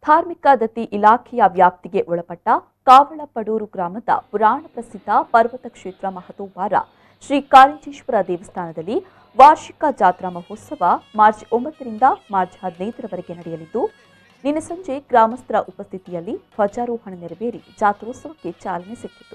ಧಾರ್ಮಿಕ ದತ್ತಿ ಇಲಾಖೆಯ ವ್ಯಾಪ್ತಿಗೆ ಒಳಪಟ್ಟ ಕಾವಳಪಡೂರು ಗ್ರಾಮದ ಪುರಾಣ ಪ್ರಸಿದ್ಧ ಪರ್ವತ ಕ್ಷೇತ್ರ ಮಹತೋಬಾರ ಶ್ರೀ ಕಾರಿಂಜೇಶ್ವರ ದೇವಸ್ಥಾನದಲ್ಲಿ ವಾರ್ಷಿಕ ಜಾತ್ರಾ ಮಹೋತ್ಸವ ಮಾರ್ಚ್ ಒಂಬತ್ತರಿಂದ ಮಾರ್ಚ್ ಹದಿನೈದರವರೆಗೆ ನಡೆಯಲಿದ್ದು ನಿನ್ನೆ ಸಂಜೆ ಗ್ರಾಮಸ್ಥರ ಉಪಸ್ಥಿತಿಯಲ್ಲಿ ಧ್ವಜಾರೋಹಣ ನೆರವೇರಿ ಜಾತ್ರೋತ್ಸವಕ್ಕೆ ಚಾಲನೆ ಸಿಕ್ಕಿತು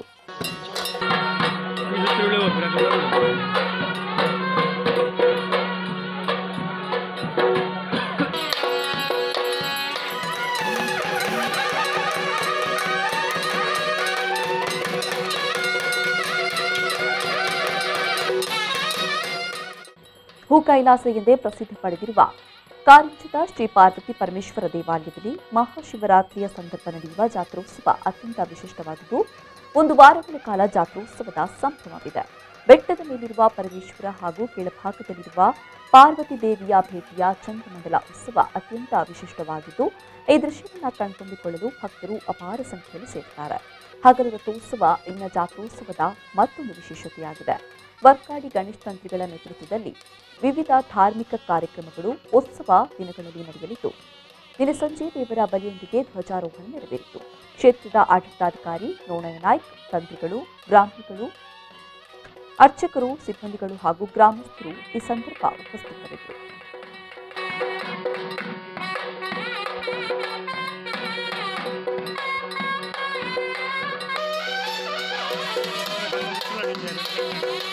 ಭೂ ಕೈಲಾಸ ಎಂದೇ ಪ್ರಸಿದ್ಧಿ ಪಡೆದಿರುವ ಕಾರಿಂಜದ ಶ್ರೀ ಪಾರ್ವತಿ ಪರಮೇಶ್ವರ ದೇವಾಲಯದಲ್ಲಿ ಮಹಾಶಿವರಾತ್ರಿಯ ಸಂದರ್ಭ ನಡೆಯುವ ಜಾತ್ರೋತ್ಸವ ಅತ್ಯಂತ ವಿಶಿಷ್ಟವಾಗಿದ್ದು ಒಂದು ವಾರಗಳ ಕಾಲ ಜಾತ್ರೋತ್ಸವದ ಸಂಭ್ರಮವಿದೆ ಬೆಟ್ಟದ ಮೇಲಿರುವ ಪರಮೇಶ್ವರ ಹಾಗೂ ಕೆಳಭಾಗದಲ್ಲಿರುವ ಪಾರ್ವತಿ ದೇವಿಯ ಭೇಟಿಯ ಚಂದ್ರಮಂಡಲ ಉತ್ಸವ ಅತ್ಯಂತ ವಿಶಿಷ್ಟವಾಗಿದ್ದು ಈ ದೃಶ್ಯವನ್ನು ಕಣ್ತುಂಬಿಕೊಳ್ಳಲು ಭಕ್ತರು ಅಪಾರ ಸಂಖ್ಯೆಯಲ್ಲಿ ಸೇರುತ್ತಾರೆ ಹಗಲು ರಥೋತ್ಸವ ಇನ್ನ ಜಾತ್ರೋತ್ಸವದ ಮತ್ತೊಂದು ವಿಶೇಷತೆಯಾಗಿದೆ ವರ್ಕಾಡಿ ಗಣೇಶ್ ತಂತ್ರಿಗಳ ನೇತೃತ್ವದಲ್ಲಿ ವಿವಿಧ ಧಾರ್ಮಿಕ ಕಾರ್ಯಕ್ರಮಗಳು ಉತ್ಸವ ದಿನಗಳಲ್ಲಿ ನಡೆಯಲಿದ್ದು ನಿನ್ನೆ ಸಂಜೆ ದೇವರ ಬಲಿಯೊಂದಿಗೆ ಧ್ವಜಾರೋಹಣ ನೆರವೇರಿತು ಕ್ಷೇತ್ರದ ಆಡಳಿತಾಧಿಕಾರಿ ರೋಣಯ್ಯ ನಾಯ್ಕ್ ತಂತ್ರಿಗಳು ಬ್ರಾಹ್ಮಣಿಗಳು ಅರ್ಚಕರು ಸಿಬ್ಬಂದಿಗಳು ಹಾಗೂ ಗ್ರಾಮಸ್ಥರು ಈ ಸಂದರ್ಭ ಉಪಸ್ಥಿತರಿದ್ದರು Thank you.